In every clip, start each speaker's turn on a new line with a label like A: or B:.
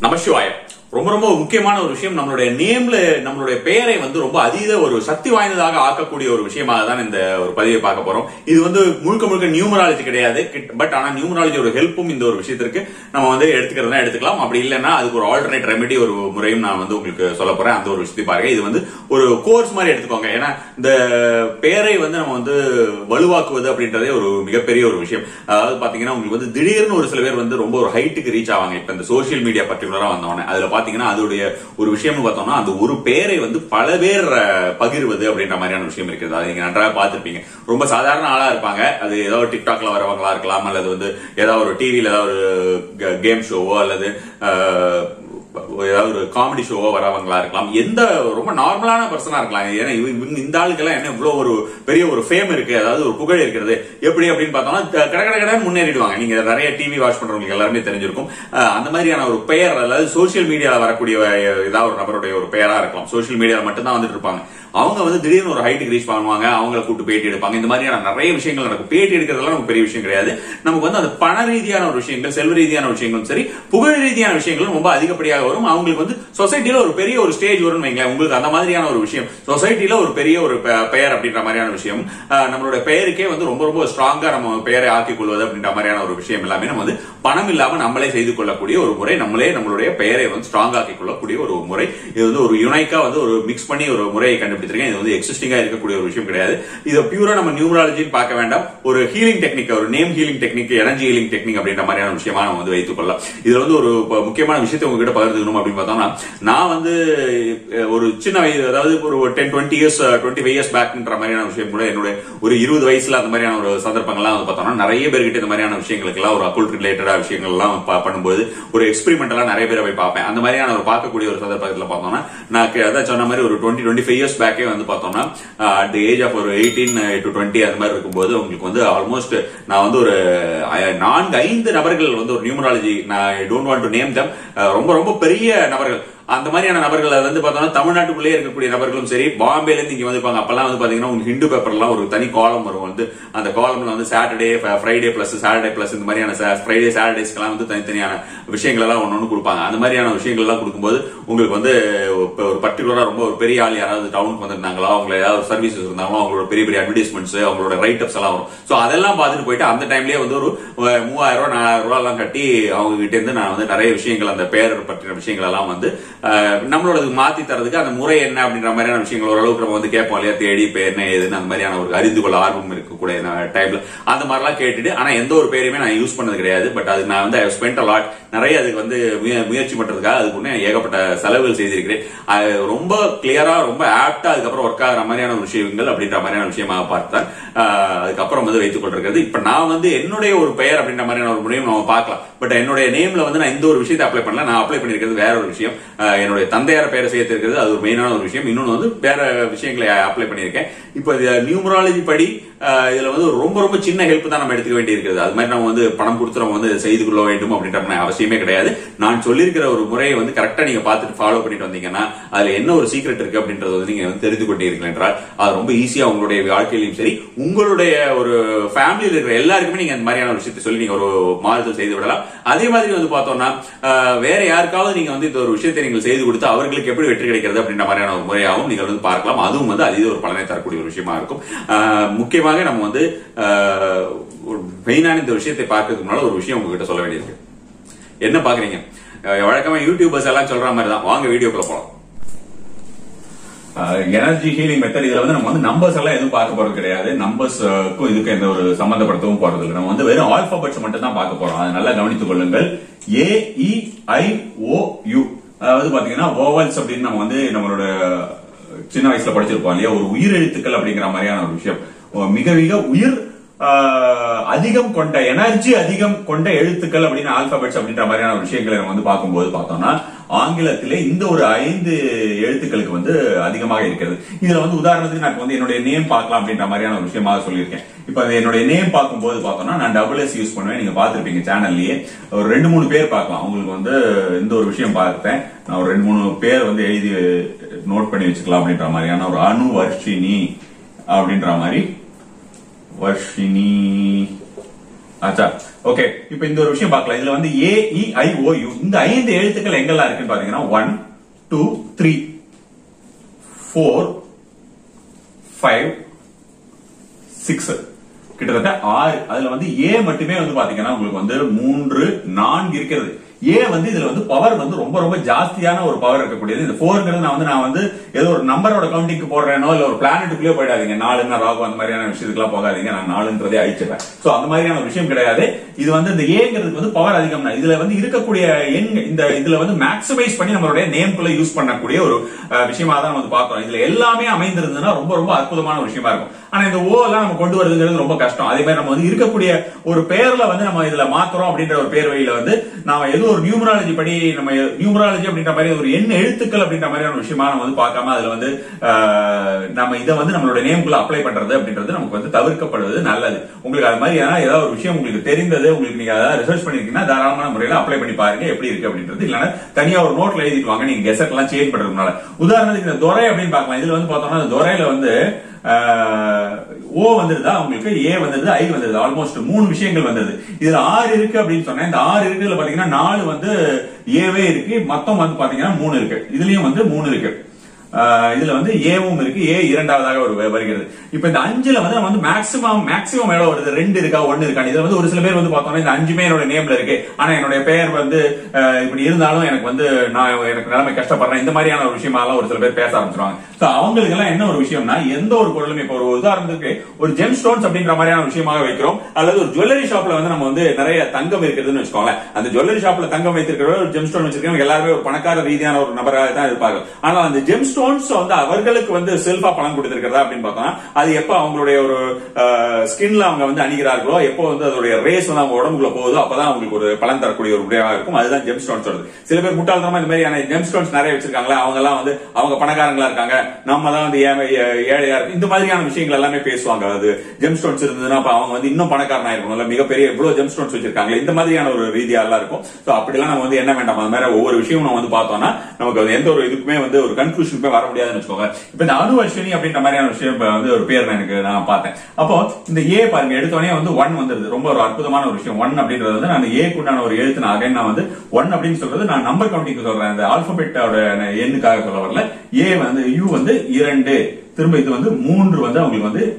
A: நமசிவாயம் ரொம்ப ரொம்ப முக்கியமான ஒரு விஷயம் நம்மளுடைய நேம்ல நம்மளுடைய பெயரை வந்து ரொம்ப அதீத ஒரு சக்தி வாய்ந்ததாக ஆக்கக்கூடிய ஒரு விஷயமாக தான் இந்த ஒரு பதிவை பார்க்க போறோம் இது வந்து முழுக்க முழுக்க நியூமராலஜி கிடையாது பட் ஆனா நியூமராலஜியோட ஹெல்ப்பும் இந்த ஒரு விஷயத்திற்கு நம்ம வந்து எடுத்துக்கிறதா எடுத்துக்கலாம் அப்படி இல்லைன்னா அதுக்கு ஒரு ஆல்டர்னேட் ரெமெடி ஒரு முறையும் நான் வந்து உங்களுக்கு சொல்ல போறேன் அந்த ஒரு விஷயத்தை பாருங்க இது வந்து ஒரு கோர்ஸ் மாதிரி எடுத்துக்கோங்க ஏன்னா இந்த பெயரை வந்து நம்ம வந்து வலுவாக்குவது அப்படின்றதே ஒரு மிகப்பெரிய ஒரு விஷயம் அதாவது பாத்தீங்கன்னா உங்களுக்கு வந்து திடீர்னு ஒரு சில பேர் வந்து ரொம்ப ஒரு ஹைட்டுக்கு ரீச் ஆவாங்க இப்ப இந்த சோசியல் மீடியா பர்டிகுலரா வந்தவொடனே அதுல பாத்தீங்கன்னா அதோடைய ஒரு விஷயம்னு பார்த்தோம்னா அந்த ஒரு பேரை வந்து பல பேர் அஹ், பகிர்வது அப்படின்ற மாதிரியான விஷயம் இருக்குது அது நீங்க நன்றாக பார்த்திருப்பீங்க ரொம்ப சாதாரண ஆளா இருப்பாங்க அது ஏதோ ஒரு டிக்டாக்ல வரவங்களா இருக்கலாம் அல்லது வந்து ஏதாவது ஒரு டிவில ஏதாவது ஒரு கேம் ஷோவோ அல்லது அஹ், ஏதாவது ஒரு காமெடி ஷோவோ வரவங்களா இருக்கலாம் எந்த ரொம்ப நார்மலான பர்சனா இருக்கலாம் ஏன்னா இவங்க இவங்க இந்த ஆளுக்கெல்லாம் என்ன இவ்வளவு ஒரு பெரிய ஒரு ஃபேம் இருக்கு அதாவது ஒரு புகழ் இருக்கிறது எப்படி அப்படின்னு பார்த்தோம்னா த- கட கட கடன்னு முன்னேறிடுவாங்க நீங்க நிறைய டிவி வாட்ச் பண்றவங்களுக்கு எல்லாருமே தெரிஞ்சிருக்கும் அஹ் அந்த மாதிரியான ஒரு பெயர் அதாவது சோஷியல் மீடியால வரக்கூடிய அஹ், ஏதாவது ஒரு நபருடைய ஒரு பெயரா இருக்கலாம் சோஷியல் மீடியால மட்டும்தான் வந்துட்டு இருப்பாங்க அவங்க வந்து திடீர்னு ஒரு ஹைட்டுக்கு ரீச் பண்ணுவாங்க அவங்கள கூட்டு பேட்டி எடுப்பாங்க இந்த மாதிரியான நிறைய விஷயங்கள் நடக்கும் பேட்டி எடுக்கிறதுலாம் நமக்கு பெரிய விஷயம் கிடையாது நமக்கு வந்து அந்த பண ரீதியான ஒரு விஷயங்கள் செல்வ ரீதியான விஷயங்களும் சரி புகழ் ரீதியான விஷயங்களும் ரொம்ப அதிகப்படியாக வரும் அவங்களுக்கு வந்து சொசைட்டில ஒரு பெரிய ஒரு ஸ்டேஜ் வரும்னு வைங்களேன் உங்களுக்கு அந்த மாதிரியான ஒரு விஷயம் சொசைட்டில ஒரு பெரிய ஒரு பெ- பெயர் அப்படின்ற மாதிரியான விஷயம் அஹ், நம்மளோட பெயருக்கே வந்து ரொம்ப ரொம்ப ஸ்ட்ராங்கா நம்ம பெயரை ஆக்கிக் கொள்வது அப்படின்ற மாதிரியான ஒரு விஷயம் எல்லாமே நம்ம வந்து பணம் இல்லாம நம்மளே செய்து கொள்ளக்கூடிய ஒரு முறை நம்மளே நம்மளுடைய பெயரை வந்து ஸ்ட்ராங் ஆக்கிக் கொள்ளக்கூடிய ஒரு முறை இது வந்து ஒரு யுனைக்கா வந்து ஒரு மிக்ஸ் பண்ணி ஒரு முறையை கண்டுபிடிச்சிருக்கேன் இது வந்து எக்ஸிஸ்டிங்கா இருக்கக்கூடிய ஒரு விஷயம் கிடையாது இதை பியூரா நம்ம நியூமராலஜின்னு பார்க்க வேண்டாம் ஒரு ஹீலிங் டெக்னிக் ஒரு name healing technique energy healing technique அப்படின்ற மாதிரியான விஷயமா நம்ம வந்து வைத்துக் கொள்ளலாம் இதுல வந்து ஒரு ப- முக்கியமான விஷயத்தை உங்ககிட்ட பகிர்ந்துக்கணும் அப்படின்னு பார்த்தோம்னா நான் வந்து அஹ், ஒரு சின்ன வயது அதாவது ஒரு ten twenty years twenty five years பேக்ன்ற மாதிரியான விஷயம் கூட என்னுடைய ஒரு இருபது வயசுல அந்த மாதிரியான ஒரு சந்தர்ப்பங்கள்லாம் வந்து பார்த்தோம்னா நிறைய பேர்கிட்ட இந்த மாதிரியான விஷயங்களுக்கெல்லாம் ஒரு அக்குல் ரிலேட்டடா விஷயங்கள் எல்லாம் ப- பண்ணும்போது ஒரு எக்ஸ்பெரிமெண்டலா நிறைய பேரை போய் பார்ப்பேன் அந்த மாதிரியான ஒரு பார்க்கக்கூடிய ஒரு சந்தர்ப்பத்தில் பார்த்தோம்னா நான் க- அதான் சொன்ன மாதிரி ஒரு டுவெண்ட்டி டுவெண்ட்டி ஃபைவ் இயர்ஸ் பேக்கே வந்து பார்த்தோம்னா அட் ஏஜ் ஆஃப் ஒரு எயிட்டீன் டு டுவெண்ட்டி அந்த மாதிரி இருக்கும்போது உங்களுக்கு வந்து ஆல்மோஸ்ட் நான் வந்து ஒரு அஹ், நான்கு ஐந்து நபர்கள் வந்து ஒரு நியூமராலஜி நான் don't want to name them ரொம்ப ரொம்ப பெரிய நபர்கள் அந்த மாதிரியான நபர்கள் வந்து பார்த்தோம்னா தமிழ்நாட்டுக்குள்ளே இருக்கக்கூடிய நபர்களும் சரி பாம்பேல இருந்து இங்க வந்திருப்பாங்க அப்பெல்லாம் வந்து பாத்தீங்கன்னா உங்களுக்கு ஹிந்து பேப்பர்லாம் ஒரு தனி காலம் வரும் வந்து அந்த காலம்ல வந்து Saturday Friday plus Saturday plus இந்த மாதிரியான ஃப்ரைடே சாட்டர்டேஸ்க்கெல்லாம் வந்து தனித்தனியான விஷயங்கள் எல்லாம் ஒன்று ஒன்று கொடுப்பாங்க அந்த மாதிரியான விஷயங்கள் எல்லாம் கொடுக்கும்போது உங்களுக்கு வந்து இப்ப ஒரு பர்டிகுலரா ரொம்ப ஒரு பெரிய ஆள் யாராவது டவுனுக்கு வந்திருந்தாங்களோ அவங்க ஏதாவது சர்வீசஸ் இருந்தாங்களோ அவங்களோட பெரிய பெரிய அட்வர்டைஸ்மெண்ட்ஸ் அவங்களோட ரைட் அப்ஸ் எல்லாம் வரும் சோ அதெல்லாம் பார்த்துட்டு போயிட்டு அந்த டைம்லயே வந்து ஒரு அஹ், மூவாயிரம் ரூபாய் நாலாயிரம் ரூபாய் எல்லாம் கட்டி அவங்க கிட்ட இருந்து நான் வந்து நிறைய விஷயங்கள் அந்த பேர் பற்றின விஷயங்கள் எல்லாம் வந்து அஹ், நம்மளோட மாத்தி தரதுக்கு அந்த முறை என்ன அப்படின்ற மாதிரியான விஷயங்கள் ஓரளவுக்கு நம்ம வந்து கேட்போம் இல்லையா தேடி இப்ப என்ன ஏதுன்னு அந்த மாதிரியான ஒரு அறிந்து கொள்ள ஆர்வம் இருக்கக்கூடிய டைம்ல அந்த மாதிரிலாம் கேட்டுட்டு ஆனா எந்த ஒரு பேரையுமே நான் யூஸ் பண்ணது கிடையாது பட் அது நான் வந்து ஸ்பெண்ட் லாட் நிறைய அதுக்கு வந்து முய- முயற்சி பண்றதுக்காக அதுக்கு முன்னே ஏகப்பட்ட செலவுகள் செய்திருக்கிறேன் அது ரொம்ப கிளியரா ரொம்ப ஆப்டா அதுக்கப்புறம் ஒர்க் ஆகிற மாதிரியான ஒரு விஷயங்கள் அப்படின்ற மாதிரியான விஷயமாக பார்த்தேன் ஆஹ் அதுக்கப்புறம் வந்து வைத்துக் கொண்டிருக்கிறது இப்ப நான் வந்து என்னுடைய ஒரு பெயர் அப்படின்ற மாதிரியான ஒரு முறையும் நம்ம பார்க்கலாம் பட் என்னுடைய நேம்ல வந்து நான் இந்த ஒரு விஷயத்தை அப்ளை பண்ணல நான் அப்ளை பண்ணிருக்கிறது வேற ஒரு விஷயம் ஆஹ் என்னுடைய தந்தையார் பெயரை சேர்த்து இருக்கிறது அது ஒரு மெயினான ஒரு விஷயம் இன்னொன்னு வந்து வேற விஷயங்களை அப்ளை பண்ணியிருக்கேன் இப்போ நியூமராலஜி படி ஆஹ் இதுல வந்து ரொம்ப ரொம்ப சின்ன ஹெல்ப் தான் நம்ம எடுத்துக்க வேண்டி இருக்கிறது அது மாதிரி நம்ம வந்து பணம் கொடுத்து நம்ம வந்து செய்து கொள்ள வேண்டும் அப்படின்ற மாதிரி அவசியமே கிடையாது நான் சொல்லியிருக்கிற ஒரு முறையை வந்து கரெக்டா நீங்க பார்த்துட்டு ஃபாலோ பண்ணிட்டு வந்தீங்கன்னா அதுல என்ன ஒரு சீக்ரெட் இருக்கு அப்படின்றது வந்து நீங்க வந்து தெரிந்து கொண்டீர்கள் என்றால் அது ரொம்ப ஈஸியா உங்களுடைய வாழ்க்கையிலும் சரி உங்களுடைய ஒரு ஃபேமிலியில் இருக்கிற எல்லாருக்குமே நீங்க அந்த மாதிரியான ஒரு விஷயத்தை சொல்லி நீங்க ஒரு மாறுதல் செய்து விடலாம் அதே மாதிரி வந்து பார்த்தோம்னா ஆஹ் வேற யாருக்காவது நீங்க வந்து இந்த ஒரு விஷயத்தை நீங்கள் செய்து கொடுத்து அவர்களுக்கு எப்படி வெற்றி கிடைக்கிறது அப்படின்ற மாதிரியான ஒரு முறையாகவும் நீங்கள் வந்து பார்க்கலாம் அதுவும் வந்து அதீத ஒரு பலனை தரக்கூடிய ஒரு விஷயமா இருக்கும் ஆஹ் முக்கியமாக நம்ம வந்து ஆஹ் ஒரு மெயினான இந்த விஷயத்தை பார்க்கறதுக்கு முன்னால ஒரு விஷயம் உங்ககிட்ட சொல்ல வேண்டியிருக்கு என்ன பாக்குறீங்க அஹ் வழக்கமா யூடியூபர்ஸ் எல்லாம் சொல்ற மாதிரி தான் வாங்க வீடியோக்குள்ள போலாம் எனர்ஜி ஹீலிங் மெத்தட் இதுல வந்து நம்ம வந்து நம்பர்ஸ் எல்லாம் எதுவும் பார்க்க போறது கிடையாது நம்பர்ஸ்க்கும் இதுக்கு எந்த ஒரு சம்பந்தப்படுத்தவும் போறது இல்லை நம்ம வந்து வெறும் ஆல்பாபெட்ஸ் மட்டும் தான் பார்க்க போறோம் அதை நல்லா கவனித்துக் கொள்ளுங்கள் ஏ இ ஐ ஓ யூ அதாவது பாத்தீங்கன்னா ஓவல்ஸ் அப்படின்னு நம்ம வந்து நம்மளோட சின்ன வயசுல படிச்சிருப்போம் இல்லையா ஒரு உயிர் எழுத்துக்கள் அப்படிங்கிற மாதிரியான ஒரு விஷயம் மிக மிக உயிர் ஆஹ், அதிகம் கொண்ட எனர்ஜி அதிகம் கொண்ட எழுத்துக்கள் அப்படின்னு ஆல்பாபெட்ஸ் அப்படின்ற மாதிரியான ஒரு விஷயங்களை நம்ம வந்து பார்க்கும்போது பார்த்தோம்னா ஆங்கிலத்திலே இந்த ஒரு ஐந்து எழுத்துக்களுக்கு வந்து அதிகமாக இருக்கிறது இதுல வந்து உதாரணத்துக்கு நான் இப்ப வந்து என்னுடைய நேம் பார்க்கலாம் அப்படின்ற மாதிரியான ஒரு விஷயமாக சொல்லியிருக்கேன் இப்ப அது என்னுடைய நேம் பார்க்கும்போது பார்த்தோம்னா நான் டபுள் எஸ் யூஸ் பண்ணுவேன் நீங்க பார்த்திருப்பீங்க சேனல்லயே ஒரு ரெண்டு மூணு பேர் பார்க்கலாம் உங்களுக்கு வந்து இந்த ஒரு விஷயம் பார்த்தேன் நான் ஒரு ரெண்டு மூணு பேர் வந்து எழுதி நோட் பண்ணி வச்சுக்கலாம் அப்படின்ற மாதிரியான ஒரு அணு வர்ஷினி அப்படின்ற மாதிரி வர்ஷினி ஆச்சா ஓகே இப்போ இந்த ஒரு விஷயம் பார்க்கலாம் இதுல வந்து ஏ இ ஐ ஓ யூ இந்த ஐந்து எழுத்துக்கள் எங்கெல்லாம் இருக்குன்னு பாத்தீங்கன்னா one two three four five six கிட்டத்தட்ட ஆறு அதுல வந்து ஏ மட்டுமே வந்து பாத்தீங்கன்னா உங்களுக்கு வந்து மூன்று நான்கு இருக்கிறது ஏ வந்து இதுல வந்து பவர் வந்து ரொம்ப ரொம்ப ஜாஸ்தியான ஒரு பவர் இருக்கக்கூடியது இந்த போர்ங்கிறது நான் வந்து நான் வந்து ஏதோ ஒரு நம்பரோட கவுண்டிங்க்கு போடுறேனோ இல்ல ஒரு பிளானட்டுக்குள்ளே போயிடாதீங்க நாலுன்னா ராகு அந்த மாதிரியான விஷயத்துக்குலாம் போகாதீங்க நான் நாலுன்றதே அழிச்சிடுறேன் சோ அந்த மாதிரியான ஒரு விஷயம் கிடையாது இது வந்து இந்த ஏங்கிறதுக்கு வந்து பவர் அதிகம் தான் இதுல வந்து இருக்கக்கூடிய எண் இந்த இதுல வந்து மேக்ஸிமைஸ் பண்ணி நம்மளுடைய நேம்குள்ள யூஸ் பண்ணக்கூடிய ஒரு அஹ், விஷயமா தான் நம்ம வந்து பார்க்கிறோம் இதுல எல்லாமே அமைந்திருந்ததுன்னா ரொம்ப ரொம்ப அற்புதமான ஒரு விஷயமா இருக்கும் ஆனா இந்த ஓ எல்லாம் நம்ம கொண்டு வரதுங்கிறது ரொம்ப கஷ்டம் அதே மாதிரி நம்ம வந்து இருக்கக்கூடிய ஒரு பேர்ல வந்து நம்ம இதுல மாத்துறோம் அப்படின்ற ஒரு பேர் வழியில வந்து நாம ஏதோ ஒரு நியூமராலஜி படி நம்ம நியூமராலஜி அப்படின்ற மாதிரி ஒரு எண் எழுத்துக்கள் அப்படின்ற மாதிரியான ஒரு விஷயமா நம்ம வந்து பார்க்காம அதுல வந்து ஆஹ், நம்ம இதை வந்து நம்மளோட நேம்குள்ள அப்ளை பண்றது அப்படின்றது நமக்கு வந்து தவிர்க்கப்படுவது நல்லது உங்களுக்கு அது மாதிரி ஏன்னா ஏதாவது ஒரு விஷயம் உங்களுக்கு தெரிந்தது உங்களுக்கு நீங்க அதாவது ரிசர்ச் பண்ணிருக்கீங்கன்னா தாராளமான முறையில அப்ளை பண்ணி பாருங்க எப்படி இருக்கு அப்படின்றது இல்லைன்னா தனியா ஒரு நோட்ல எழுதிட்டு வாங்க நீங்க கெசட் எல்லாம் சேஞ்ச் பண்றதுனால உதாரணத்துக்கு இந்த துரை அப்படின்னு பார்க்கலாம் இதுல வந்து பார்த்தோம்னா இந்த துரையில வந்து ஆஹ், ஓ வந்துருதா உங்களுக்கு ஏ வந்துருது ஐ வந்துருது ஆல்மோஸ்ட் மூணு விஷயங்கள் வந்துருது இதுல ஆறு இருக்கு அப்படின்னு சொன்னா இந்த ஆறு இருக்குதுல பாத்தீங்கன்னா நாலு வந்து ஏவே இருக்கு மொத்தம் வந்து பாத்தீங்கன்னா மூணு இருக்கு இதுலயும் வந்து மூணு இருக்கு ஆஹ் இதுல வந்து ஏவும் இருக்கு ஏ இரண்டாவதாக ஒரு வ- வருகிறது இப்ப இந்த அஞ்சுல வந்து நம்ம வந்து மேக்ஸிமம் மேக்ஸிமம் எவ்வளவு வருது ரெண்டு இருக்கா ஒன்னு இருக்கா இதுல வந்து ஒரு சில பேர் வந்து பார்த்தோம்னா இந்த அஞ்சுமே என்னோட நேம்ல இருக்கு ஆனா என்னுடைய பெயர் வந்து ஆஹ் இப்படி இருந்தாலும் எனக்கு வந்து நான் எனக்கு நிலைமை கஷ்டப்படுறேன் இந்த மாதிரியான ஒரு விஷயமாலாம் ஒரு சில பேர் பேச ஆரம்பிச்சிருவாங்க சோ அவங்களுக்கு எல்லாம் என்ன ஒரு விஷயம்னா எந்த ஒரு பொருளும் இப்ப ஒரு உதாரணத்துக்கு ஒரு ஜெம் ஸ்டோன்ஸ் அப்படின்ற மாதிரியான விஷயமாக வைக்கிறோம் அல்லது ஒரு ஜுவல்லரி ஷாப்ல வந்து நம்ம வந்து நிறைய தங்கம் இருக்குதுன்னு வச்சுக்கோங்களேன் அந்த ஜுவல்லரி ஷாப்ல தங்கம் வைத்திருக்கிற ஒரு ஜெம் ஸ்டோன் வச்சிருக்கவங்க எல்லாருமே ஒரு பணக்கார ரீதியான ஒரு நபராக தான் இருப்பாங்க ஆனா அந்த ஜெம் ஸ்டோன்ஸ் வந்து அவர்களுக்கு வந்து செல்ஃபா பணம் கொடுத்திருக்கிறதா அப்படின்னு பார்த்தோம்னா அது எப்ப அவங்களுடைய ஒரு ஸ்கின்ல அவங்க வந்து அணிகிறார்களோ எப்போ வந்து அதோடைய ரேஸ் வந்து அவங்க உடம்புக்குள்ள போகுதோ அப்பதான் அவங்களுக்கு ஒரு பலன் தரக்கூடிய ஒரு உடையாக இருக்கும் அதுதான் ஜெம் ஸ்டோன்ஸ் வருது சில பேர் முட்டாள்தனமா இந்த மாதிரியான ஜெம் ஸ்டோன்ஸ் நிறைய வச்சிருக்காங்களா அவங்க எல்லாம் வந்து அவங்க பணக்காரங்களா இருக்காங்க நம்ம தான் வந்து ஏழை- ஏ- ஏழையா இருக்கு இந்த மாதிரியான விஷயங்கள் எல்லாமே பேசுவாங்க அது ஜெம் ஸ்டோன்ஸ் இருந்ததுன்னா அப்ப அவங்க வந்து இன்னும் பணக்காரனா இருக்கணும் இல்ல மிகப்பெரிய இவ்வளவு ஜெம் ஸ்டோன்ஸ் வச்சிருக்காங்களே இந்த மாதிரியான ஒரு ரீதியா எல்லாம் இருக்கும் சோ அப்படிலாம் நம்ம வந்து என்ன வேண்டாம் அது மாதிரி ஒவ்வொரு விஷயமும் நம்ம வந்து பார்த்தோம்னா நமக்கு அது எந்த ஒரு இதுக்குமே வந்து ஒரு கன்க்ளூஷனுக்குமே வர முடியாதுன்னு வச்சுக்கோங்க இப்ப இந்த அனுவர்ஷினி அப்படின்ற மாதிரியான விஷயம் இப்ப வந்து ஒரு பேர் எனக்கு நான் பார்த்தேன் அப்போ இந்த ஏ பாருங்க எடுத்தோடனே வந்து ஒன் வந்துருது ரொம்ப ஒரு அற்புதமான ஒரு விஷயம் ஒன் அப்படின்றது வந்து நான் ஏ குண்டான ஒரு எழுத்து நான் again நான் வந்து ஒன் அப்படின்னு சொல்றது நான் நம்பர் கவுண்டிங் சொல்றேன் அந்த ஆல்பபெட்டோட எண்ணுக்காக சொல்ல வரல ஏ வந்து யூ வந்து இரண்டு திரும்ப இது வந்து மூன்று வந்து அவங்களுக்கு வந்து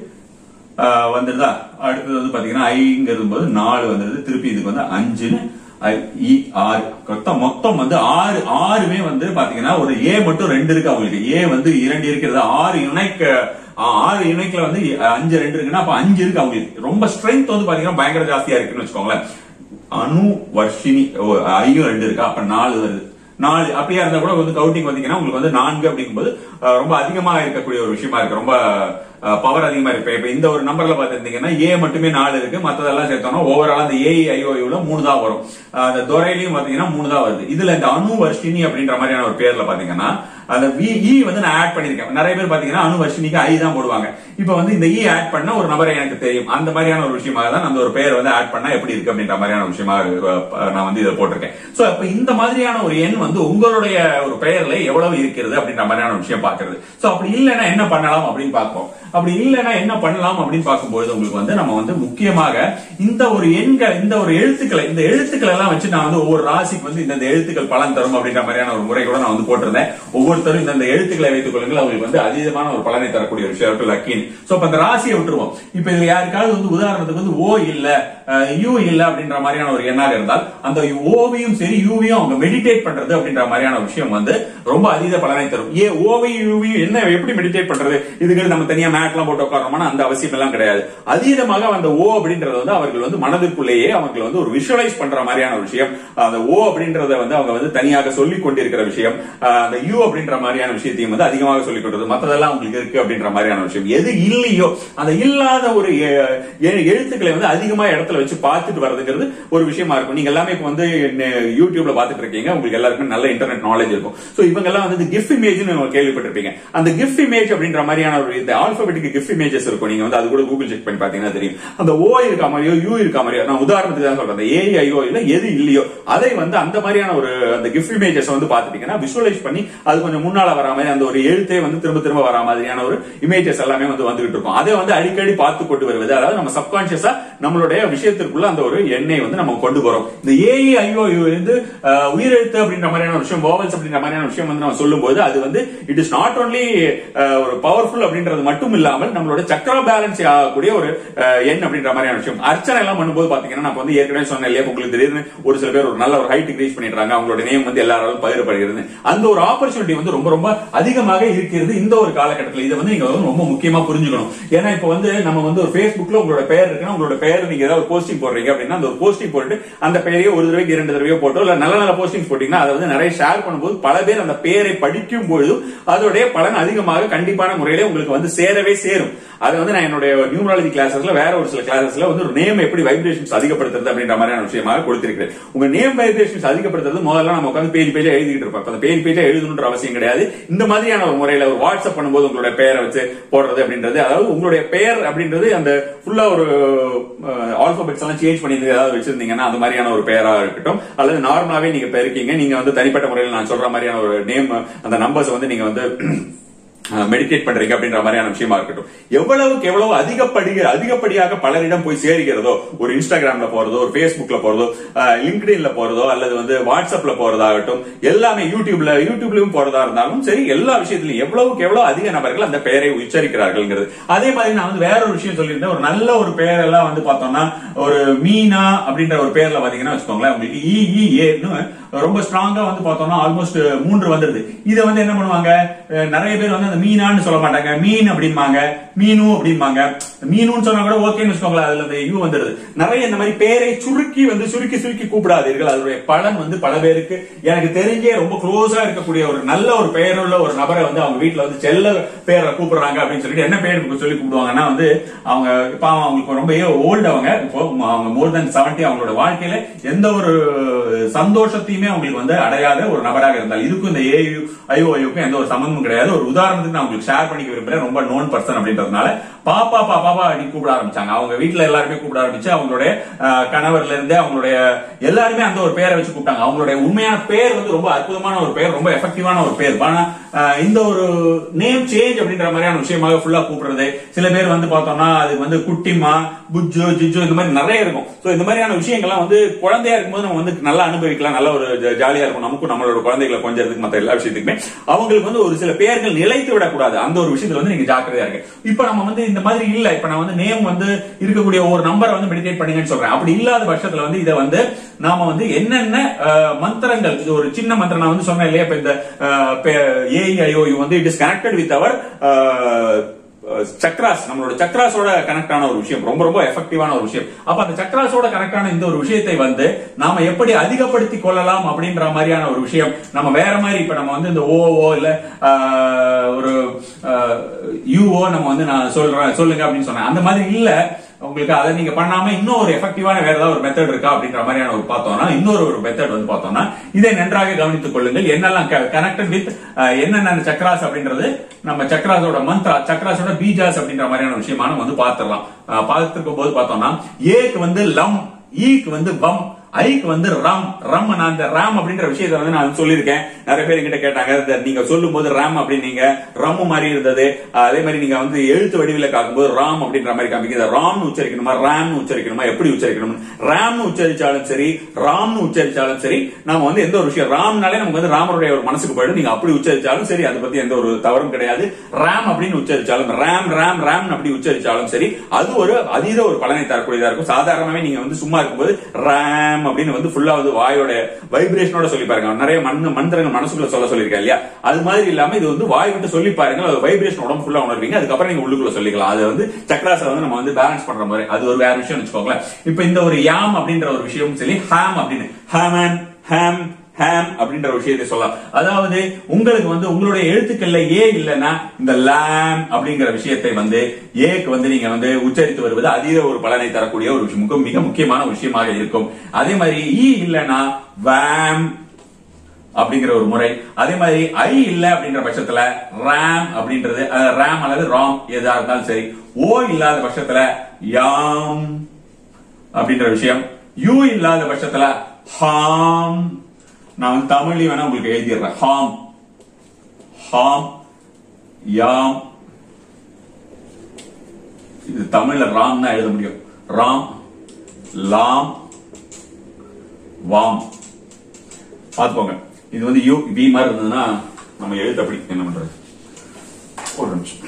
A: ஆஹ் வந்துருதா அடுத்தது வந்து பாத்தீங்கன்னா ஐங்கிறது போது நாலு வந்துருது திருப்பி இதுக்கு வந்து அஞ்சுன்னு ஐ, இ, ஆறு மொத்தம் மொத்தம் வந்து ஆறு ஆறுமே வந்து பாத்தீங்கன்னா ஒரு ஏ மட்டும் ரெண்டு இருக்கு அவங்களுக்கு ஏ வந்து இரண்டு இருக்கிறது ஆறு இணைக்க ஆ- ஆறு இணைக்குல வந்து அஞ்சு ரெண்டு இருக்குன்னா அப்ப அஞ்சு இருக்கு அவங்களுக்கு ரொம்ப ஸ்ட்ரென்த் வந்து பாத்தீங்கன்னா பயங்கர ஜாஸ்தியா இருக்குன்னு வச்சுக்கோங்களேன் அணு வர்ஷினி ஓ, ஐயும் ரெண்டு இருக்கா அப்ப நாலு வருது நாலு அப்படியா இருந்தா கூட வந்து கவுண்டிங் வந்தீங்கன்னா உங்களுக்கு வந்து நான்கு அப்படிங்கும்போது அஹ், ரொம்ப அதிகமா இருக்கக்கூடிய ஒரு விஷயமா இருக்கு ரொம்ப பவர் அதிகமா இருக்கு இப்ப இந்த ஒரு நம்பர்ல பாத்துருந்தீங்கன்னா ஏ மட்டுமே நாலு இருக்கு மத்ததெல்லாம் சேர்த்தோம்னா ஓவரால் அந்த ஏஐ ஐஓயூல மூணு தான் வரும் அஹ், அந்த துறையிலையும் பாத்தீங்கன்னா மூணு தான் வருது இதுல இந்த அணு வர்ஷினி அப்படின்ற மாதிரியான ஒரு பேர்ல பாத்தீங்கன்னா அந்த வி இ வந்து நான் ஆட் பண்ணிருக்கேன் நிறைய பேர் பாத்தீங்கன்னா அணு வர்ஷினிக்கு ஐ தான் போடுவாங்க இப்ப வந்து இந்த இ ஆட் பண்ண ஒரு நபரை எனக்கு தெரியும் அந்த மாதிரியான ஒரு விஷயமாக தான் அந்த ஒரு பேர் வந்து ஆட் பண்ணா எப்படி இருக்கு அப்படின்ற மாதிரியான ஒரு விஷயமா அஹ், நான் வந்து இதை போட்டிருக்கேன் சோ அப்ப இந்த மாதிரியான ஒரு எண் வந்து உங்களுடைய ஒரு பெயர்ல எவ்வளவு இருக்கிறது அப்படின்ற மாதிரியான ஒரு விஷயம் பாக்குறது சோ அப்படி இல்லைன்னா என்ன பண்ணலாம் அப்படின்னு பார்ப்போம் அப்படி இல்லைன்னா என்ன பண்ணலாம் அப்படின்னு பார்க்கும்போது உங்களுக்கு வந்து நம்ம வந்து முக்கியமாக இந்த ஒரு எண்கள் இந்த ஒரு எழுத்துக்களை இந்த எழுத்துக்களை எல்லாம் வச்சு நான் வந்து ஒவ்வொரு ராசிக்கு வந்து இந்த எழுத்துக்கள் பலன் தரும் அப்படின்ற மாதிரியான ஒரு முறை கூட நான் வந்து போட்டிருந்தேன் ஒவ்வொருத்தரும் இந்த எழுத்துக்களை வைத்துக் கொள்ளுங்கள் அவங்களுக்கு வந்து அதீதமான ஒரு பலனை தரக்கூடிய ஒரு விஷயம் இருக்கு லக்கின் சோ அப்ப அந்த ராசியை விட்டுருவோம் இப்ப இதுல யாருக்காவது வந்து உதாரணத்துக்கு வந்து ஓ இல்ல யூ இல்ல அப்படின்ற மாதிரியான ஒரு எண்ணாக இருந்தால் அந்த ஓவையும் சரி யூவையும் அவங்க மெடிடேட் பண்றது அப்படின்ற மாதிரியான ஒரு விஷயம் வந்து ரொம்ப அதீத பலனை தரும் ஏ ஓவையும் யூவையும் என்ன எப்படி மெடிடேட் பண்றது இதுக்கு நம்ம தனியா மேட்லாம் போட்டு உட்காரணும்னா அந்த அவசியம் எல்லாம் கிடையாது அதீதமாக அந்த ஓ அப்படின்றது வந்து அவர்கள் வந்து மனதிற்குள்ளேயே அவர்கள் வந்து ஒரு விஷுவலைஸ் பண்ற மாதிரியான ஒரு விஷயம் அந்த ஓ அப்படின்றத வந்து அவங்க வந்து தனியாக சொல்லிக் கொண்டிருக்கிற விஷயம் அஹ் அந்த யூ அப்படின்ற மாதிரியான விஷயத்தையும் வந்து அதிகமாக சொல்லிக் கொண்டது மத்ததெல்லாம் உங்களுக்கு இருக்கு அப்படின்ற மாதிரியான விஷயம் எது இல்லையோ அந்த இல்லாத ஒரு எ- எ- எழுத்துக்களை வந்து அதிகமா இடத்துல வச்சு பார்த்துட்டு வர்றதுங்கிறது ஒரு விஷயமா இருக்கும் நீங்க எல்லாமே இப்ப வந்து நெ- யூடியூப்ல பாத்துட்டு இருக்கீங்க உங்களுக்கு எல்லாருக்கும் நல்ல இன்டர்நெட் நாலேஜ் இருக்கும் சோ இவங்க எல்லாம் வந்து கிஃப்ட் இமேஜ்னு கேள்விப்பட்டிருப்பீங்க அந்த கிஃப்ட் இமேஜ் அப்படின்ற மாதிரியான ஒரு இந்த ஆல்பபெட்டிக் கிஃப்ட் இமேஜஸ் இருக்கும் நீங்க வந்து அது கூட கூகுள் செக் பண்ணி பாத்தீங்கன்னா தெரியும் அந்த ஓ இருக்கா மாதிரியோ யூ இருக்கா மாதிரியோ நான் உதாரணத்துக்கு தான் சொல்றேன் அந்த ஏஐஓ இல்ல எது இல்லையோ அதை வந்து அந்த மாதிரியான ஒரு அந்த கிஃப்ட் இமேஜஸ் வந்து பாத்துட்டீங்கன்னா விஷுவலைஸ் பண்ணி அது கொஞ்சம் கொஞ்சம் முன்னால வர மாதிரி அந்த ஒரு எழுத்தே வந்து திரும்ப திரும்ப வர மாதிரியான ஒரு இமேஜஸ் எல்லாமே வந்து வந்துகிட்டு இருக்கும் அதை வந்து அடிக்கடி பார்த்து கொண்டு வருவது அதாவது நம்ம சப்கான்சியஸா நம்மளுடைய விஷயத்திற்குள்ள அந்த ஒரு எண்ணெய் வந்து நம்ம கொண்டு வரோம் இந்த ஏஇ ஐஓ வந்து அஹ், உயிரெழுத்து அப்படின்ற மாதிரியான ஒரு விஷயம் வாவல்ஸ் அப்படின்ற மாதிரியான விஷயம் வந்து நம்ம சொல்லும்போது அது வந்து இட் இஸ் நாட் ஒன்லி ஒரு பவர்ஃபுல் அப்படின்றது மட்டும் இல்லாமல் நம்மளோட சக்கர பேலன்ஸ் ஆகக்கூடிய ஒரு அஹ், எண் அப்படின்ற மாதிரியான விஷயம் அர்ச்சனை எல்லாம் பண்ணும்போது பாத்தீங்கன்னா நம்ம வந்து ஏற்கனவே சொன்ன இல்லையா உங்களுக்கு திடீர்னு ஒரு சில பேர் ஒரு நல்ல ஒரு ஹைட் ரீச் பண்ணிடுறாங்க அவங்களோட நேம் வந்து எல்லாராலும் பகிரப்படுகிறது அந்த ஒரு ஆப்பர்ச்சுனிட்டி வந்து ரொம்ப ரொம்ப அதிகமாக இருக்கிறது இந்த ஒரு காலகட்டத்தில் இதை வந்து நீங்க வந்து ரொம்ப முக்கியமா புரிஞ்சுக்கணும் ஏன்னா இப்ப வந்து நம்ம வந்து ஒரு Facebookல உங்களோட பெயர் இருக்குன்னா உங்களோட பெயர் நீங்க ஏதாவது போஸ்டிங் போடுறீங்க அப்படின்னா அந்த ஒரு போஸ்டிங் போட்டு அந்த பெயரையே ஒரு தடவைக்கு இரண்டு தடவையோ போட்டோ இல்ல நல்ல நல்ல போஸ்டிங் போட்டீங்கன்னா அதை வந்து நிறைய ஷேர் பண்ணும்போது பல பேர் அந்த பெயரை படிக்கும் பொழுதும் அதோடைய பலன் அதிகமாக கண்டிப்பான முறையிலே உங்களுக்கு வந்து சேரவே சேரும் அது வந்து நான் என்னுடைய நியூமராலஜி கிளாஸஸ்ல வேற ஒரு சில கிளாஸஸ்ல வந்து ஒரு நேம் எப்படி வைப்ரேஷன்ஸ் அதிகப்படுத்துறது அப்படின்ற மாதிரியான விஷயமாக கொடுத்திருக்கிறேன் உங்க நேம் வைப்ரேஷன்ஸ் அதிகப்படுத்துறது முதல்ல நம்ம உட்காந்து பேஜ் பேஜா எழுதிட்டு இருப்போம் அப்ப அந்த பேஜ் பேஜா எழுதணுன்ற அவசியம் கிடையாது இந்த மாதிரியான ஒரு முறையில ஒரு வாட்ஸ்அப் பண்ணும்போது உங்களுடைய பெயரை வச்சு போடுறது அப்படின்றது அதாவது உங்களுடைய பெயர் அப்படின்றது அந்த ஃபுல்லா ஒரு ஆல்பபெட்ஸ் எல்லாம் சேஞ்ச் பண்ணி ஏதாவது வச்சிருந்தீங்கன்னா அந்த மாதிரியான ஒரு பெயரா இருக்கட்டும் அல்லது நார்மலாவே நீங்க பெருக்கீங்க நீங்க வந்து தனிப்பட்ட முறையில் நான் சொல்ற மாதிரியான ஒரு நேம் அந்த நம்பர்ஸ் வந்து நீங்க வந்து மெடிடேட் பண்றீங்க அப்படின்ற மாதிரியான விஷயமா இருக்கட்டும் எவ்வளவுக்கு எவ்வளவு அதிகப்படி அதிகப்படியாக பலரிடம் போய் சேருகிறதோ ஒரு இன்ஸ்டாகிராம்ல போறதோ ஒரு Facebookல போறதோ லிங்க்டின்ல போறதோ அல்லது வந்து வாட்ஸ்அப்ல போறதாகட்டும் எல்லாமே யூடியூப்ல யூடியூப்லயும் போறதா இருந்தாலும் சரி எல்லா விஷயத்திலும் எவ்வளவுக்கு எவ்வளவு அதிக நபர்கள் அந்த பெயரை உச்சரிக்கிறார்கள்ங்கிறது அதே மாதிரி நான் வந்து வேற ஒரு விஷயம் சொல்லியிருந்தேன் ஒரு நல்ல ஒரு பெயர் எல்லாம் வந்து பார்த்தோம்னா ஒரு மீனா அப்படின்ற ஒரு பேர்ல பாத்தீங்கன்னா வச்சுக்கோங்களேன் உங்களுக்கு இ இ ஏன்னு ரொம்ப ஸ்ட்ராங்கா வந்து பார்த்தோம்னா ஆல்மோஸ்ட் மூன்று வந்துருது இதை வந்து என்ன பண்ணுவாங்க அஹ் நிறைய பேர் வந்து அந்த மீனான்னு சொல்ல மாட்டாங்க மீன் அப்படிம்பாங்க மீனு அப்படிம்பாங்க மீனுன்னு சொன்னா கூட ஓகேன்னு வச்சுக்கோங்களேன் அதுல அந்த யூ வந்துருது நிறைய இந்த மாதிரி பேரை சுருக்கி வந்து சுருக்கி சுருக்கி கூப்பிடாதீர்கள் அதனுடைய பலன் வந்து பல பேருக்கு எனக்கு தெரிஞ்சே ரொம்ப க்ளோஸா இருக்கக்கூடிய ஒரு நல்ல ஒரு பெயருள்ள ஒரு நபரை வந்து அவங்க வீட்டுல வந்து செல்ல பேரை கூப்பிடுறாங்க அப்படின்னு சொல்லிட்டு என்ன பேர் சொல்லி கூப்பிடுவாங்கன்னா வந்து அவங்க இப்ப அவங்களுக்கு ரொம்ப ஓல்டு அவங்க இப்போ அவங்க மோர் தென் செவன்டி அவங்களோட வாழ்க்கையில எந்த ஒரு சந்தோஷத்தையுமே அவங்களுக்கு வந்து அடையாத ஒரு நபராக இருந்தால் இதுக்கும் இந்த ஏயு ஐஓஐக்கும் எந்த ஒரு சம்பந்தமும் கிடையாது ஒரு உதாரணத்துக்கு நான் உங்களுக்கு ஷேர் பண்ணிக்க விரும்புறேன் ரொம்ப நோன் பர்சன் அப்படின்றதுனால பாப்பா பாப்பா அப்படின்னு கூப்பிட ஆரம்பிச்சாங்க அவங்க வீட்டுல எல்லாருமே கூப்பிட ஆரம்பிச்சு அவங்களுடைய அஹ், கணவர்ல இருந்து அவங்களுடைய எல்லாருமே அந்த ஒரு பேரை வச்சு கூப்பிட்டாங்க அவங்களுடைய உண்மையான பேர் வந்து ரொம்ப அற்புதமான ஒரு பேர் ரொம்ப எஃபெக்டிவான ஒரு பேர் ஆனா அஹ், இந்த ஒரு நேம் சேஞ்ச் அப்படின்ற மாதிரியான விஷயமாக ஃபுல்லா கூப்பிடுறது சில பேர் வந்து பார்த்தோம்னா அது வந்து குட்டிமா புஜ்ஜு ஜிஜு இந்த மாதிரி நிறைய இருக்கும் சோ இந்த மாதிரியான விஷயங்கள்லாம் வந்து குழந்தையா இருக்கும்போது நம்ம வந்து நல்லா அனுபவிக்கலாம் நல்ல ஒரு ஜ- ஜாலியா இருக்கும் நமக்கும் நம்மளோட குழந்தைகளை கொஞ்சறதுக்கு மத்த எல்லா விஷயத்துக்குமே அவங்களுக்கு வந்து ஒரு சில பெயர்கள் நிலைத்து விடக்கூடாது அந்த ஒரு விஷயத்துல வந்து நீங்க ஜாக்கிரதையா இருக்கு இப்ப நம்ம வந்து இந்த மாதிரி இல்ல இப்ப நான் வந்து நேம் வந்து இருக்கக்கூடிய ஒரு நம்பரை வந்து மெடிடேட் பண்ணுங்கன்னு சொல்றேன் அப்படி இல்லாத பட்சத்துல வந்து இதை வந்து நாம வந்து என்னென்ன அஹ், மந்திரங்கள் இது ஒரு சின்ன மந்திரம் நான் வந்து சொன்னேன் இல்லையா இப்ப இந்த ஏஐஓயு வந்து it is connected with our chakras நம்மளோட சக்ராஸோட கனெக்ட் ஆன ஒரு விஷயம் ரொம்ப ரொம்ப எஃபெக்டிவான ஒரு விஷயம் அப்ப அந்த சக்ராஸோட கனெக்ட் ஆன இந்த ஒரு விஷயத்தை வந்து நாம எப்படி அதிகப்படுத்தி கொள்ளலாம் அப்படின்ற மாதிரியான ஒரு விஷயம் நம்ம வேற மாதிரி இப்ப நம்ம வந்து இந்த ஓஓ இல்ல ஆஹ், ஒரு யூஓ நம்ம வந்து நான் சொல்றேன் சொல்லுங்க அப்படின்னு சொன்னேன் அந்த மாதிரி இல்ல உங்களுக்கு அதை நீங்க பண்ணாம இன்னும் ஒரு எஃபெக்டிவான வேற ஏதாவது ஒரு மெத்தட் இருக்கா அப்படின்ற மாதிரியான ஒரு பார்த்தோம்னா இன்னொரு ஒரு மெத்தட் வந்து பார்த்தோம்னா இதை நன்றாக கவனித்துக் கொள்ளுங்கள் என்னெல்லாம் கனெக்டட் வித் என்னென்ன சக்ராஸ் அப்படின்றது நம்ம சக்ராஸோட மந்த்ரா சக்ராஸோட பீஜாஸ் அப்படின்ற மாதிரியான விஷயமா நம்ம வந்து பார்த்துடலாம் அஹ் பார்த்திருக்கும் போது பார்த்தோம்னா ஏக்கு வந்து லம் ஈக்கு வந்து பம் ஐக்கு வந்து ரம் ரம் நான் அந்த ராம் அப்படின்ற விஷயத்தை வந்து நான் சொல்லியிருக்கேன் நிறைய பேர் என்கிட்ட கேட்டாங்க இந்த நீங்க சொல்லும் போது ராம் அப்படின்னீங்க ரம் மாதிரி இருந்தது அஹ் அதே மாதிரி நீங்க வந்து எழுத்து வடிவில காக்கும்போது ராம் அப்படின்ற மாதிரி காமிக்க ராம்னு உச்சரிக்கணுமா ராம்னு உச்சரிக்கணுமா எப்படி உச்சரிக்கணும் ராம்னு உச்சரிச்சாலும் சரி ராம்னு உச்சரிச்சாலும் சரி நாம வந்து எந்த ஒரு விஷயம் ராம்னாலே நமக்கு வந்து ராமருடைய ஒரு மனசுக்கு போயிடும் நீங்க அப்படி உச்சரிச்சாலும் சரி அதை பத்தி எந்த ஒரு தவறும் கிடையாது ராம் அப்படின்னு உச்சரிச்சாலும் ராம் ராம் ராம் அப்படி உச்சரிச்சாலும் சரி அது ஒரு அதீத ஒரு பலனை தரக்கூடியதா இருக்கும் சாதாரணமாவே நீங்க வந்து சும்மா இருக்கும்போது ராம் அப்படின்னு வந்து ஃபுல்லா வந்து வாயோட வைப்ரேஷனோட சொல்லி பாருங்க நிறைய மண் மந்திரங்கள் மனசுக்குள்ள சொல்ல சொல்லியிருக்கேன் இல்லையா அது மாதிரி இல்லாம இது வந்து வாய் விட்டு சொல்லி பாருங்க அது வைப்ரேஷன் உடம்பு ஃபுல்லா உணர்வீங்க அதுக்கப்புறம் நீங்க உள்ளுக்குள்ள சொல்லிக்கலாம் அது வந்து சக்கராசை வந்து நம்ம வந்து பேலன்ஸ் பண்ற மாதிரி அது ஒரு வேற விஷயம் வச்சுக்கோங்களேன் இப்ப இந்த ஒரு யாம் அப்படின்ற ஒரு விஷயம் சொல்லி ஹாம் அப்படின்னு ஹேமன் ஹேம் ஹேம் அப்படின்ற ஒரு விஷயத்தை சொல்லலாம் அதாவது உங்களுக்கு வந்து உங்களுடைய எழுத்துக்கள்ல ஏ இல்லைன்னா இந்த லாம் அப்படிங்கிற விஷயத்தை வந்து ஏக்கு வந்து நீங்க வந்து உச்சரித்து வருவது அதீத ஒரு பலனை தரக்கூடிய ஒரு விஷயம் மிக- மிக முக்கியமான ஒரு விஷயமாக இருக்கும் அதே மாதிரி ஈ இல்லைன்னா வேம் அப்படிங்கிற ஒரு முறை அதே மாதிரி ஐ இல்ல அப்படிங்கிற பட்சத்துல ரேம் அப்படின்றது ரேம் அல்லது ராம் எதா இருந்தாலும் சரி ஓ இல்லாத பட்சத்துல யாம் அப்படின்ற விஷயம் யூ இல்லாத பட்சத்துல ஹாம் நான் வந்து தமிழ்லயும் வேணா உங்களுக்கு எழுதிடுறேன் ஹாம் ஹாம் யாம் இது தமிழ்ல ராம் தான் எழுத முடியும் ராம் லாம் வாம் பாத்துக்கோங்க இது வந்து யூ வி மாதிரி இருந்ததுன்னா நம்ம எழுத்து அப்படி என்ன பண்றது ஒரு நிமிஷம்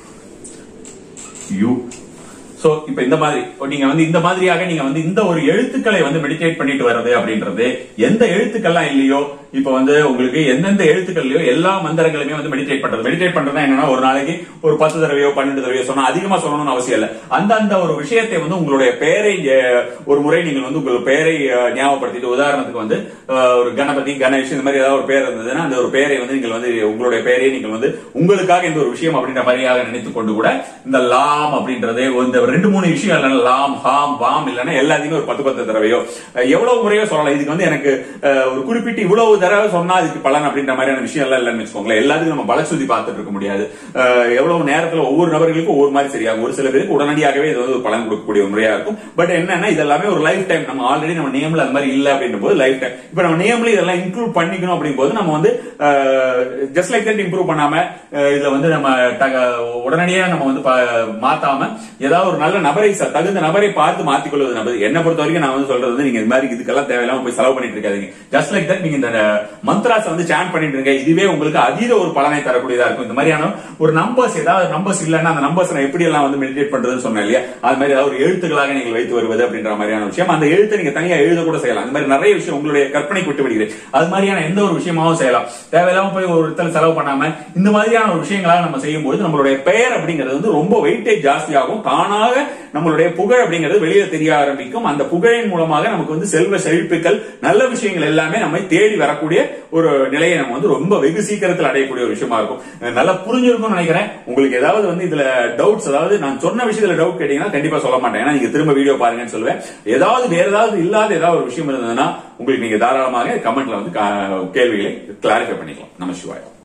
A: யூ சோ இப்ப இந்த மாதிரி நீங்க வந்து இந்த மாதிரியாக நீங்க வந்து இந்த ஒரு எழுத்துக்களை வந்து மெடிடேட் பண்ணிட்டு வர்றது அப்படின்றது எந்த எழுத்துக்கள்லாம் இல்லையோ இப்ப வந்து உங்களுக்கு எந்தெந்த எழுத்துக்கள்லயோ எல்லா மந்திரங்களுமே வந்து மெடிடேட் பண்றது மெடிடேட் பண்றதுனா என்னன்னா ஒரு நாளைக்கு ஒரு பத்து தடவையோ பன்னெண்டு தடவையோ சொன்னா அதிகமா சொல்லணும்னு அவசியம் இல்ல அந்த அந்த ஒரு விஷயத்தை வந்து உங்களுடைய பெயரை அஹ், ஒரு முறை நீங்கள் வந்து உங்கள் பெயரை அஹ், ஞாபகப்படுத்திட்டு உதாரணத்துக்கு வந்து அஹ், ஒரு கணபதி கணேஷ் இந்த மாதிரி ஏதாவது ஒரு பேர் இருந்ததுன்னா அந்த ஒரு பெயரை வந்து நீங்கள் வந்து உங்களுடைய பெயரை நீங்கள் வந்து உங்களுக்காக இந்த ஒரு விஷயம் அப்படின்ற மாதிரியாக நினைத்துக் கொண்டு கூட இந்த லாம் அப்படின்றது இந்த ரெண்டு மூணு விஷயம் இல்லைன்னா லாம் ஹாம் வாம் இல்லைன்னா எல்லாத்தையுமே ஒரு பத்து பத்து தடவையோ அஹ், எவ்வளவு முறையோ சொல்லலாம் இதுக்கு வந்து எனக்கு அஹ், ஒரு குறிப்பிட்டு இவ்வளவு தடவை சொன்னா அதுக்கு பலன் அப்படின்ற மாதிரியான விஷயம் எல்லாம் இல்லைன்னு வச்சுக்கோங்களேன் எல்லாத்துக்கும் நம்ம பலசுதி பார்த்துட்டு இருக்க முடியாது அஹ், எவ்வளவு நேரத்துல ஒவ்வொரு நபர்களுக்கும் ஒவ்வொரு மாதிரி சரியாகும் ஒரு சில பேருக்கு உடனடியாகவே இது வந்து ஒரு பலன் கொடுக்கக்கூடிய ஒரு முறையா இருக்கும் பட் என்னன்னா இதெல்லாமே ஒரு லைஃப் டைம் நம்ம ஆல்ரெடி நம்ம நேம்ல அந்த மாதிரி இல்ல அப்படின்ற போது லைஃப் டைம் இப்ப நம்ம நேம்ல இதெல்லாம் இன்க்ளூட் பண்ணிக்கணும் அப்படிங்கும் போது நம்ம வந்து ஜஸ்ட் லைக் தட் இம்ப்ரூவ் பண்ணாம அஹ், இதுல வந்து நம்ம டக- உடனடியா நம்ம வந்து ப- மாத்தாம ஏதாவது ஒரு நல்ல நபரை ச- தகுந்த நபரை பார்த்து மாத்திக் கொள்வது நல்லது என்ன பொறுத்த வரைக்கும் நான் வந்து சொல்றது வந்து நீங்க இந்த மாதிரி இதுக்கெல்லாம் தேவையில்லாம போய் செலவு பண்ணிட்டு இருக்காதீங்க ஜஸ்ட் லைக் தட் நீங்க இந்த மந்த்ராஸ் வந்து சான் பண்ணிட்டு இருங்க இதுவே உங்களுக்கு அதீத ஒரு பலனை தரக்கூடியதா இருக்கும் இந்த மாதிரியான ஒரு நம்பர்ஸ் ஏதாவது நம்பர்ஸ் இல்லைன்னா அந்த நம்பர்ஸ் நான் எப்படி எல்லாம் வந்து மெடிடேட் பண்றதுன்னு சொன்னேன் இல்லையா அது மாதிரி ஏதாவது ஒரு எழுத்துக்களாக நீங்கள் வைத்து வருவது அப்படின்ற மாதிரியான விஷயம் அந்த எழுத்தை நீங்க தனியா எழுத கூட செய்யலாம் அந்த மாதிரி நிறைய விஷயம் உங்களுடைய கற்பனைக்கு விட்டு விடுகிறேன் அது மாதிரியான எந்த ஒரு விஷயமாவும் செய்யலாம் தேவையில்லாம போய் ஒரு இடத்துல செலவு பண்ணாம இந்த மாதிரியான ஒரு விஷயங்களாக நம்ம செய்யும்போது நம்மளுடைய பெயர் அப்படிங்கிறது வந்து ரொம்ப வெயிட்டேஜ் ஜாஸ்தியாகும் தானாக நம்மளுடைய புகழ் அப்படிங்கிறது வெளியே தெரிய ஆரம்பிக்கும் அந்த புகழின் மூலமாக நமக்கு வந்து செல்வ செழிப்புகள் நல்ல விஷயங்கள் எல்லாமே நம்மை தேடி வரக்கூடிய ஒரு நிலையை நம்ம வந்து ரொம்ப வெகு சீக்கிரத்தில் அடையக்கூடிய ஒரு விஷயமா இருக்கும் அஹ் நல்லா புரிஞ்சிருக்கும்னு நினைக்கிறேன் உங்களுக்கு ஏதாவது வந்து இதுல டவுட்ஸ் அதாவது நான் சொன்ன விஷயத்துல டவுட் கேட்டீங்கன்னா கண்டிப்பா சொல்ல மாட்டேன் ஏன்னா நீங்க திரும்ப வீடியோ பாருங்கன்னு சொல்லுவேன் ஏதாவது வேற ஏதாவது இல்லாத ஏதாவது ஒரு விஷயம் இருந்ததுன்னா உங்களுக்கு நீங்க தாராளமாக கமெண்ட்ல வந்து கா- கேள்விகளை கிளாரிஃபை பண்ணிக்கலாம் நம்ம சிவாயம்